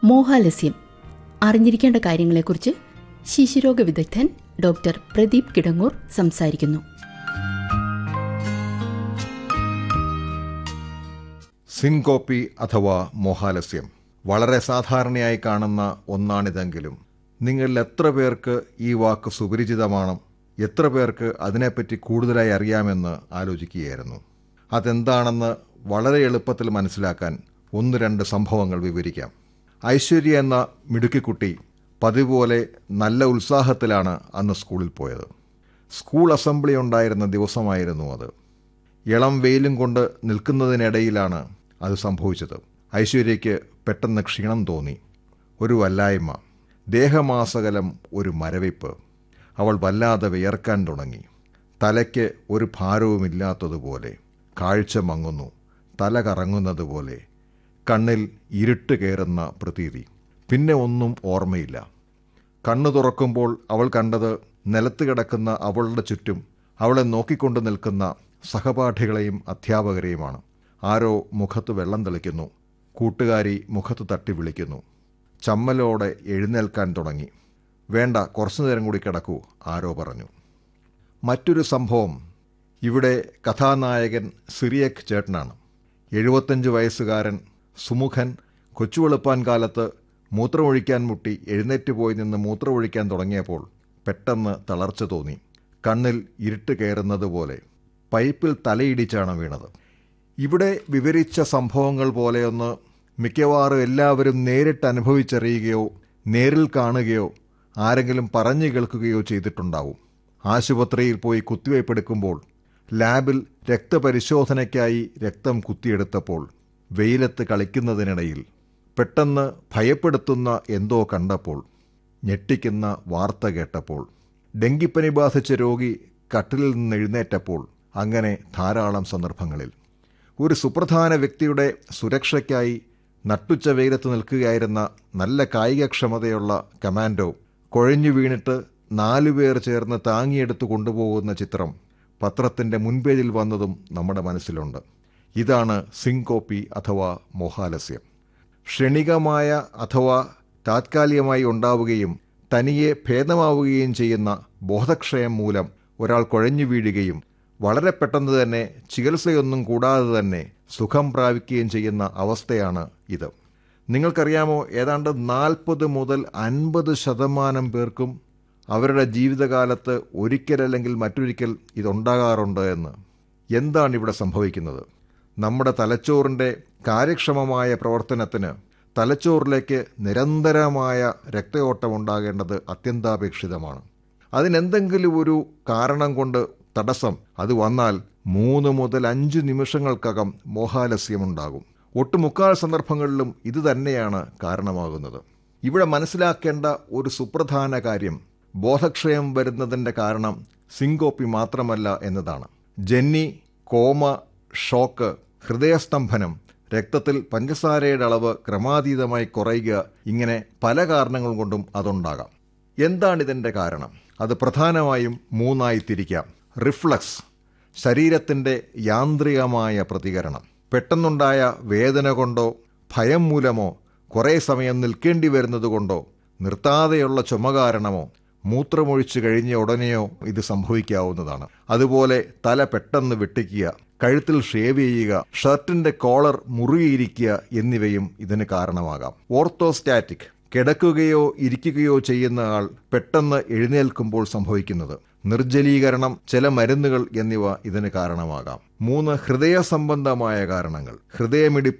മോഹാലസ്യം അറിഞ്ഞിരിക്കേണ്ട കാര്യങ്ങളെക്കുറിച്ച് ശിശുരോഗ വിദഗ്ധൻ ഡോക്ടർ പ്രദീപ് കിടങ്ങൂർ സംസാരിക്കുന്നു സിൻകോപ്പി അഥവാ മോഹാലസ്യം വളരെ സാധാരണയായി കാണുന്ന ഒന്നാണിതെങ്കിലും നിങ്ങളിൽ എത്ര പേർക്ക് ഈ വാക്ക് സുപരിചിതമാണ് എത്ര പേർക്ക് അതിനെപ്പറ്റി കൂടുതലായി അറിയാമെന്ന് ആലോചിക്കുകയായിരുന്നു അതെന്താണെന്ന് വളരെ എളുപ്പത്തിൽ മനസ്സിലാക്കാൻ ഒന്ന് രണ്ട് സംഭവങ്ങൾ വിവരിക്കാം ഐശ്വര്യ എന്ന മിടുക്കിക്കുട്ടി പതിവ് പോലെ നല്ല ഉത്സാഹത്തിലാണ് അന്ന് സ്കൂളിൽ പോയത് സ്കൂൾ അസംബ്ലി ഉണ്ടായിരുന്ന ദിവസമായിരുന്നു അത് ഇളം വെയിലും കൊണ്ട് നിൽക്കുന്നതിനിടയിലാണ് അത് സംഭവിച്ചത് ഐശ്വര്യയ്ക്ക് പെട്ടെന്ന് ക്ഷീണം തോന്നി ഒരു വല്ലായ്മ ദേഹമാസകലം ഒരു മരവിപ്പ് അവൾ വല്ലാതെ വിയർക്കാൻ തുടങ്ങി തലയ്ക്ക് ഒരു ഭാരവുമില്ലാത്തതുപോലെ കാഴ്ച മങ്ങുന്നു തല കറങ്ങുന്നതുപോലെ കണ്ണിൽ ഇരുട്ട് കയറുന്ന പ്രതീതി പിന്നെ ഒന്നും ഓർമ്മയില്ല കണ്ണു തുറക്കുമ്പോൾ അവൾ കണ്ടത് നിലത്ത് കിടക്കുന്ന അവളുടെ ചുറ്റും അവളെ നോക്കിക്കൊണ്ട് നിൽക്കുന്ന സഹപാഠികളെയും അധ്യാപകരെയുമാണ് ആരോ മുഖത്ത് വെള്ളം തെളിക്കുന്നു കൂട്ടുകാരി മുഖത്ത് തട്ടി വിളിക്കുന്നു ചമ്മലോടെ എഴുന്നേൽക്കാൻ തുടങ്ങി വേണ്ട കുറച്ചു നേരം കൂടി കിടക്കൂ ആരോ പറഞ്ഞു മറ്റൊരു സംഭവം ഇവിടെ കഥാനായകൻ സിറിയക് ചേട്ടനാണ് എഴുപത്തഞ്ച് വയസ്സുകാരൻ സുമുഖൻ കൊച്ചുവെളുപ്പാൻ കാലത്ത് മൂത്രമൊഴിക്കാൻ മുട്ടി എഴുന്നേറ്റ് പോയി നിന്ന് മൂത്രമൊഴിക്കാൻ തുടങ്ങിയപ്പോൾ പെട്ടെന്ന് തളർച്ച തോന്നി കണ്ണിൽ ഇരുട്ട് കയറുന്നത് പോലെ പൈപ്പിൽ തലയിടിച്ചാണ് വീണത് ഇവിടെ വിവരിച്ച സംഭവങ്ങൾ പോലെയൊന്ന് മിക്കവാറും എല്ലാവരും നേരിട്ട് അനുഭവിച്ചറിയുകയോ നേരിൽ കാണുകയോ ആരെങ്കിലും പറഞ്ഞു കേൾക്കുകയോ ചെയ്തിട്ടുണ്ടാവും ആശുപത്രിയിൽ പോയി കുത്തിവയ്പ്പെടുക്കുമ്പോൾ ലാബിൽ രക്തപരിശോധനയ്ക്കായി രക്തം കുത്തിയെടുത്തപ്പോൾ വെയിലത്ത് കളിക്കുന്നതിനിടയിൽ പെട്ടെന്ന് ഭയപ്പെടുത്തുന്ന എന്തോ കണ്ടപ്പോൾ ഞെട്ടിക്കുന്ന വാർത്ത കേട്ടപ്പോൾ ഡെങ്കിപ്പനി ബാധിച്ച രോഗി കട്ടിലിൽ നിന്ന് എഴുന്നേറ്റപ്പോൾ അങ്ങനെ ധാരാളം സന്ദർഭങ്ങളിൽ ഒരു സുപ്രധാന വ്യക്തിയുടെ സുരക്ഷയ്ക്കായി നട്ടുച്ച വെയിലത്ത് നിൽക്കുകയായിരുന്ന നല്ല കായികക്ഷമതയുള്ള കമാൻഡോ കുഴഞ്ഞു വീണിട്ട് നാലുപേർ ചേർന്ന് താങ്ങിയെടുത്ത് കൊണ്ടുപോകുന്ന ചിത്രം പത്രത്തിൻ്റെ മുൻപേജിൽ വന്നതും നമ്മുടെ മനസ്സിലുണ്ട് ഇതാണ് സിങ്കോപ്പി അഥവാ മോഹാലസ്യം ക്ഷണികമായ അഥവാ താത്കാലികമായി ഉണ്ടാവുകയും തനിയെ ഭേദമാവുകയും ചെയ്യുന്ന ബോധക്ഷയം മൂലം ഒരാൾ കുഴഞ്ഞു വീഴുകയും വളരെ പെട്ടെന്ന് തന്നെ ചികിത്സയൊന്നും കൂടാതെ തന്നെ സുഖം പ്രാപിക്കുകയും ചെയ്യുന്ന അവസ്ഥയാണ് ഇത് നിങ്ങൾക്കറിയാമോ ഏതാണ്ട് നാൽപ്പത് മുതൽ അൻപത് ശതമാനം പേർക്കും അവരുടെ ജീവിതകാലത്ത് ഒരിക്കലല്ലെങ്കിൽ മറ്റൊരിക്കൽ ഇതുണ്ടാകാറുണ്ട് എന്ന് എന്താണ് ഇവിടെ സംഭവിക്കുന്നത് നമ്മുടെ തലച്ചോറിൻ്റെ കാര്യക്ഷമമായ പ്രവർത്തനത്തിന് തലച്ചോറിലേക്ക് നിരന്തരമായ രക്തയോട്ടം ഉണ്ടാകേണ്ടത് അത്യന്താപേക്ഷിതമാണ് അതിനെന്തെങ്കിലും ഒരു കാരണം കൊണ്ട് തടസ്സം അത് വന്നാൽ മൂന്ന് മുതൽ അഞ്ച് നിമിഷങ്ങൾക്കകം മോഹാലസ്യമുണ്ടാകും ഒട്ടുമുക്കാൽ സന്ദർഭങ്ങളിലും ഇത് തന്നെയാണ് കാരണമാകുന്നത് ഇവിടെ മനസ്സിലാക്കേണ്ട ഒരു സുപ്രധാന കാര്യം ബോധക്ഷയം വരുന്നതിൻ്റെ കാരണം സിങ്കോപ്പി മാത്രമല്ല എന്നതാണ് ജന്നി കോമ ഷോക്ക് ഹൃദയസ്തംഭനം രക്തത്തിൽ പഞ്ചസാരയുടെ അളവ് ക്രമാതീതമായി കുറയുക ഇങ്ങനെ പല കാരണങ്ങൾ കൊണ്ടും അതുണ്ടാകാം എന്താണ് ഇതിൻ്റെ കാരണം അത് പ്രധാനമായും മൂന്നായി തിരിക്കാം റിഫ്ലക്സ് ശരീരത്തിൻ്റെ യാന്ത്രികമായ പ്രതികരണം പെട്ടെന്നുണ്ടായ വേദന കൊണ്ടോ ഭയം മൂലമോ കുറേ സമയം നിൽക്കേണ്ടി വരുന്നത് കൊണ്ടോ നിർത്താതെയുള്ള ചുമ കാരണമോ മൂത്രമൊഴിച്ചു കഴിഞ്ഞ ഉടനെയോ ഇത് സംഭവിക്കാവുന്നതാണ് അതുപോലെ തല പെട്ടെന്ന് വെട്ടിക്കുക കഴുത്തിൽ ഷേവ് ചെയ്യുക ഷർട്ടിന്റെ കോളർ മുറുകിയിരിക്കുക എന്നിവയും ഇതിന് കാരണമാകാം ഓർത്തോസ്റ്റാറ്റിക് കിടക്കുകയോ ഇരിക്കുകയോ ചെയ്യുന്ന ആൾ പെട്ടെന്ന് എഴുന്നേൽക്കുമ്പോൾ സംഭവിക്കുന്നത് നിർജ്ജലീകരണം ചില മരുന്നുകൾ എന്നിവ ഇതിന് കാരണമാകാം മൂന്ന് ഹൃദയ സംബന്ധമായ കാരണങ്ങൾ ഹൃദയമിടിപ്പ്